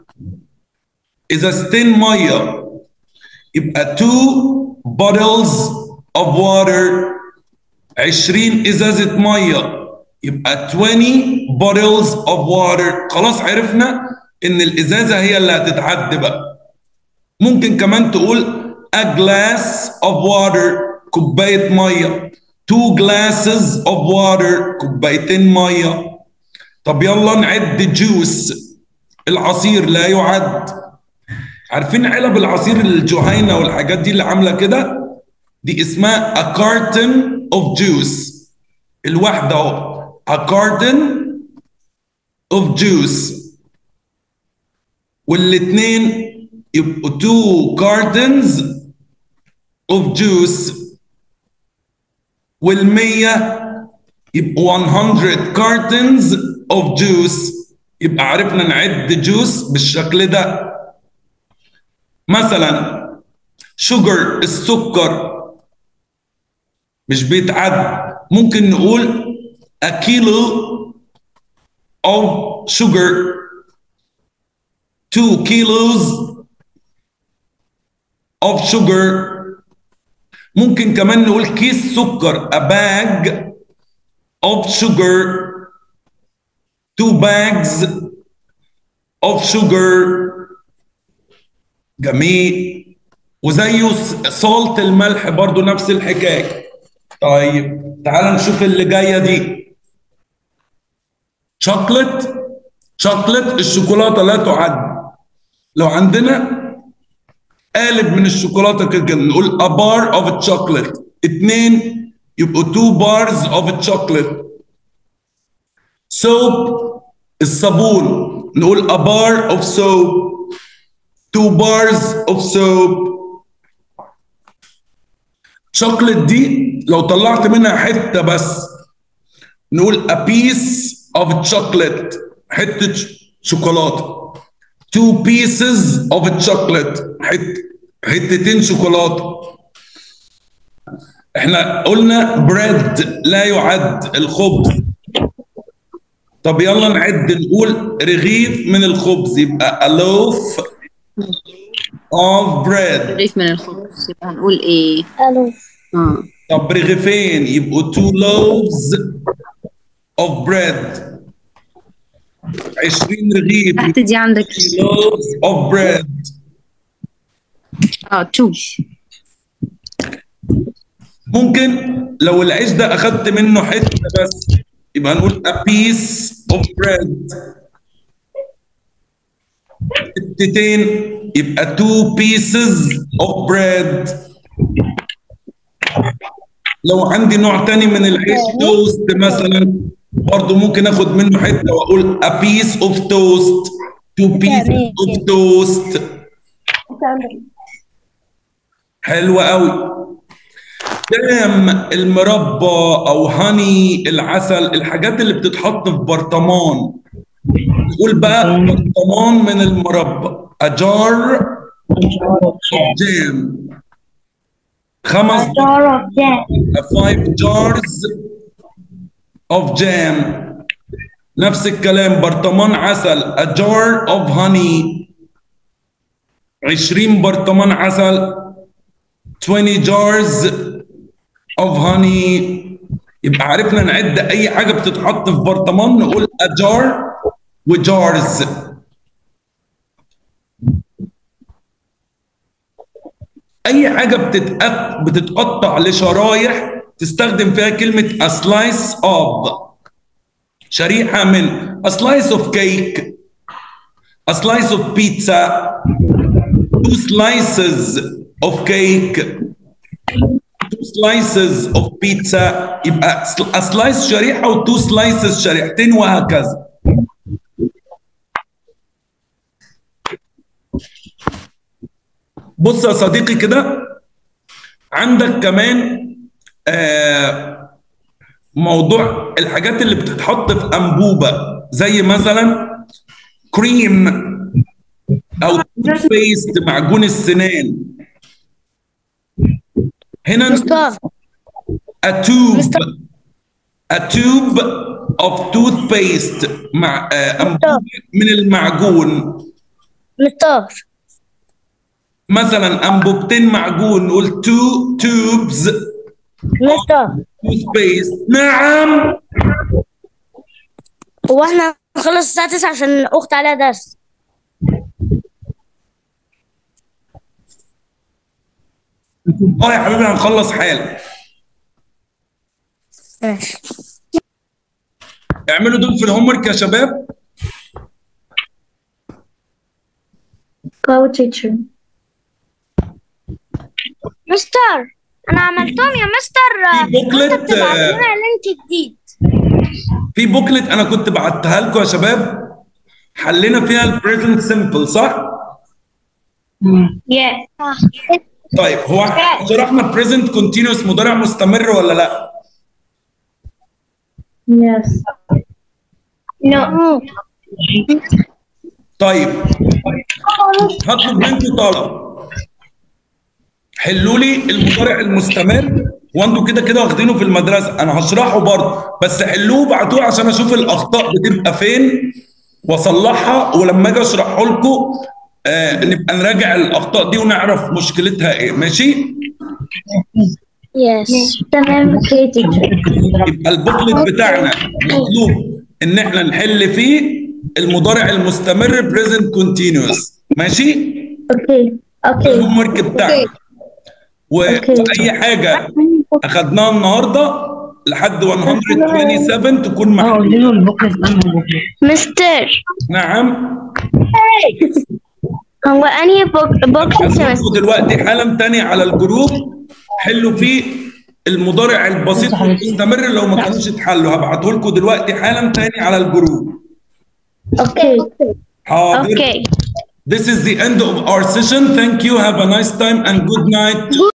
ازازتين ميه يبقى two bottles of water 20 ازازه ميه يبقى 20 bottles of water خلاص عرفنا ان الازازه هي اللي هتتعد بقى ممكن كمان تقول a glass of water كوبايه ميه two glasses of water كوبايتين ميه طب يلا نعد جوس العصير لا يعد عارفين علب العصير الجهينه والحاجات دي اللي عامله كده دي اسمها a carton of juice الواحده اهو a carton of juice والاثنين يبقوا two cartons of juice والمية يبقوا 100 cartons of juice يبقى عرفنا نعد جوس بالشكل ده مثلا شوجر السكر مش بيتعد ممكن نقول a kilo of sugar two kilos of sugar ممكن كمان نقول كيس سكر a bag of sugar two bags of sugar جميل وزيه صالة الملح برضو نفس الحكاية طيب تعال نشوف اللي جاية دي شوكليت شوكليت الشوكولاتة لا تعد لو عندنا قالب من الشوكولاتة كده نقول a bar of chocolate اتنين يبقوا two bars of chocolate soap الصابون نقول a bar of soap two bars of soap شوكليت دي لو طلعت منها حته بس نقول a piece of chocolate حته شوكولاته two pieces of chocolate حت حتتين شوكولاته احنا قلنا بريد لا يعد الخبز طب يلا نعد نقول رغيف من الخبز يبقى a loaf of bread رغيف من الخبز يبقى هنقول ايه؟ ألو اه طب رغيفين يبقوا two loaves of bread 20 رغيف تحت دي عندك loaves of bread اه تو ممكن لو العيش ده اخدت منه حته بس يبقى نقول a piece of bread حتتين يبقى two pieces of bread لو عندي نوع تاني من العيش توست مثلا برضه ممكن اخد منه حته واقول a piece of toast two pieces of toast حلوة قوي جام المربى او هاني العسل الحاجات اللي بتتحط في برطمان نقول بقى برطمان من المربى a jar of jam خمس jar of jam five jars of jam نفس الكلام برطمان عسل a jar of honey 20 برطمان عسل 20 jars of honey يبقى عرفنا نعد اي حاجه بتتحط في برطمان نقول a jar وجارز اي حاجه بتتقط بتتقطع لشرايح تستخدم فيها كلمه a slice of شريحه من a slice of cake a slice of pizza two slices of cake two slices of pizza يبقى a slice شريحه و two slices شريحتين وهكذا بص يا صديقي كده عندك كمان آه موضوع الحاجات اللي بتتحط في انبوبه زي مثلا كريم او بيست معجون السنان هنا مستر a tube a tube of toothpaste مع آه، أنبوبة من المعجون مستر مثلا انبوبتين معجون نقول two tubes مستر toothpaste نعم هو احنا نخلص الساعة 9 عشان أخت عليها درس اه يا حبيبي هنخلص حالا ماشي اعملوا دول في الهوم ورك يا شباب Go teacher. مستر أنا عملتهم يا مستر في بوكلت آه، لينك جديد في بوكلت انا كنت بعتها لكم يا شباب حلينا فيها البريزنت سمبل صح؟ Yeah. طيب هو شرحنا البريزنت كونتينوس مضارع مستمر ولا لا؟ Yes. No. طيب هطلب منكم طلب حلوا لي المضارع المستمر وانتوا كده كده واخدينه في المدرسه انا هشرحه برضه بس حلوه وابعتوه عشان اشوف الاخطاء بتبقى فين واصلحها ولما اجي اشرحه لكم آه نبقى نراجع الاخطاء دي ونعرف مشكلتها ايه ماشي Yes. تمام okay teacher. يبقى البوكلت بتاعنا مطلوب ان احنا نحل فيه المضارع المستمر بريزنت كونتينوس ماشي Okay. Okay. الهوم ورك بتاعنا و- أوكي. واي حاجه اخدناها النهارده لحد 127 تكون معانا مستر نعم هو أنهي بوك بوكس يا مستر؟ هبعتلكوا دلوقتي حالا تاني على الجروب حلوا فيه المضارع البسيط والمستمر لو ما كانوش اتحلوا هبعته لكم دلوقتي حالا تاني على الجروب Okay. حاضر Okay. This is the end of our session. Thank you. Have a nice time and good night.